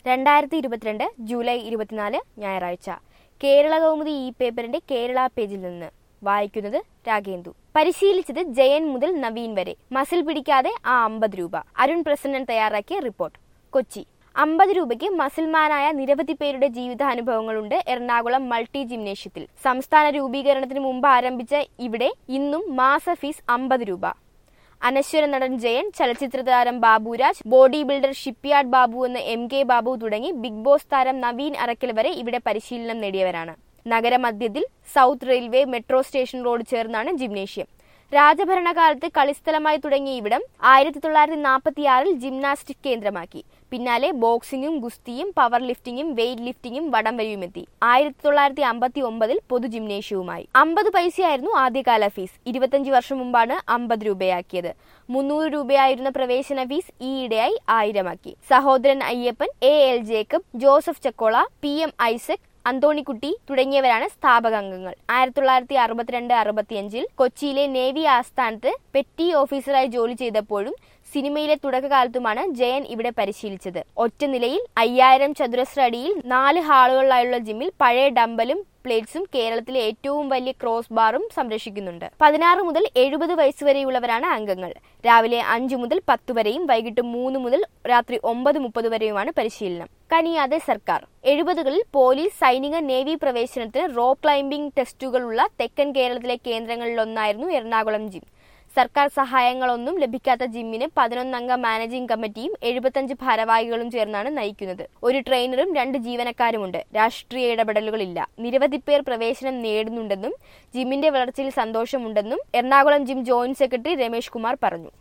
രണ്ടായിരത്തി ഇരുപത്തിരണ്ട് ജൂലൈ ഇരുപത്തിനാല് ഞായറാഴ്ച കേരള കൗമുദി ഇ പേപ്പറിന്റെ കേരള പേജിൽ നിന്ന് വായിക്കുന്നത് രാഗേന്ദു പരിശീലിച്ചത് ജയൻ മുതൽ നവീൻ വരെ മസിൽ പിടിക്കാതെ ആ അമ്പത് രൂപ അരുൺ പ്രസന്നൻ തയ്യാറാക്കിയ റിപ്പോർട്ട് കൊച്ചി അമ്പത് രൂപയ്ക്ക് മസിൽമാനായ നിരവധി പേരുടെ ജീവിതാനുഭവങ്ങളുണ്ട് എറണാകുളം മൾട്ടി ജിംനേഷ്യത്തിൽ സംസ്ഥാന രൂപീകരണത്തിന് മുമ്പ് ആരംഭിച്ച ഇവിടെ ഇന്നും മാസ ഫീസ് അമ്പത് രൂപ അനശ്വര നടൻ ജയൻ ചലച്ചിത്ര താരം Baburaj body builder shipyard Babu എന്ന എം കെ ബാബു തുടങ്ങി ബിഗ് ബോസ് താരം നവീൻ അറക്കൽ വരെ ഇവിടെ പരിശീലനം നേടിയവരാണ് നഗരമധ്യത്തിൽ south railway metro station road ചേർന്നാണ് ജിംനേഷ്യം രാജഭരണകാലത്ത് കളിസ്ഥലമായി തുടങ്ങിയ ഇവിടം ആയിരത്തി തൊള്ളായിരത്തി നാൽപ്പത്തിയാറിൽ ജിംനാസ്റ്റിക് കേന്ദ്രമാക്കി പിന്നാലെ ബോക്സിംഗും ഗുസ്തിയും പവർ ലിഫ്റ്റിംഗും വെയ്റ്റ് ലിഫ്റ്റിംഗും വടംവലിയുമെത്തി ആയിരത്തി തൊള്ളായിരത്തി അമ്പത്തി ഒമ്പതിൽ പൊതു ജിംനേഷ്യവുമായി അമ്പത് പൈസയായിരുന്നു ആദ്യകാല ഫീസ് ഇരുപത്തഞ്ച് വർഷം മുമ്പാണ് അമ്പത് രൂപയാക്കിയത് മുന്നൂറ് രൂപയായിരുന്ന പ്രവേശന ഫീസ് ഈയിടെയായി ആയിരമാക്കി Sahodaran Ayyappan A L Jacob Joseph Chakkola P M Isaac Anthonykutty തുടങ്ങിയവരാണ് സ്ഥാപകാംഗങ്ങൾ ആയിരത്തി തൊള്ളായിരത്തി അറുപത്തിരണ്ട് അറുപത്തിയഞ്ചിൽ കൊച്ചിയിലെ നേവി ആസ്ഥാനത്ത് പെറ്റി ഓഫീസറായി ജോലി ചെയ്തപ്പോഴും സിനിമയിലെ തുടക്കകാലത്തുമാണ് ജയൻ ഇവിടെ പരിശീലിച്ചത് ഒറ്റ നിലയിൽ അയ്യായിരം ചതുരശ്ര അടിയിൽ നാല് ഹാളുകളിലായുള്ള ജിമ്മിൽ പഴയ ഡമ്പലും പ്ലേറ്റ്സും കേരളത്തിലെ ഏറ്റവും വലിയ ക്രോസ് ബാറും സംരക്ഷിക്കുന്നുണ്ട് പതിനാറ് മുതൽ എഴുപത് വയസ്സ് വരെയുള്ളവരാണ് അംഗങ്ങൾ രാവിലെ അഞ്ചു മുതൽ പത്ത് വരെയും വൈകിട്ട് മൂന്ന് മുതൽ രാത്രി ഒമ്പത് മുപ്പത് വരെയുമാണ് പരിശീലനം കനിയാതെ സർക്കാർ എഴുപതുകളിൽ പോലീസ് സൈനിക നേവി പ്രവേശനത്തിന് റോപ്പ് ക്ലൈംബിംഗ് ടെസ്റ്റുകളുള്ള തെക്കൻ കേരളത്തിലെ കേന്ദ്രങ്ങളിലൊന്നായിരുന്നു എറണാകുളം ജിം സർക്കാർ സഹായങ്ങളൊന്നും ലഭിക്കാത്ത ജിമ്മിന് പതിനൊന്നംഗ മാനേജിംഗ് കമ്മിറ്റിയും എഴുപത്തഞ്ച് ഭാരവാഹികളും ചേർന്നാണ് നയിക്കുന്നത് ഒരു ട്രെയിനറും രണ്ട് ജീവനക്കാരുമുണ്ട് രാഷ്ട്രീയ ഇടപെടലുകളില്ല നിരവധി പേർ പ്രവേശനം നേടുന്നുണ്ടെന്നും ജിമ്മിന്റെ വളർച്ചയിൽ സന്തോഷമുണ്ടെന്നും Ernakulam gym joint secretary Ramesh Kumar പറഞ്ഞു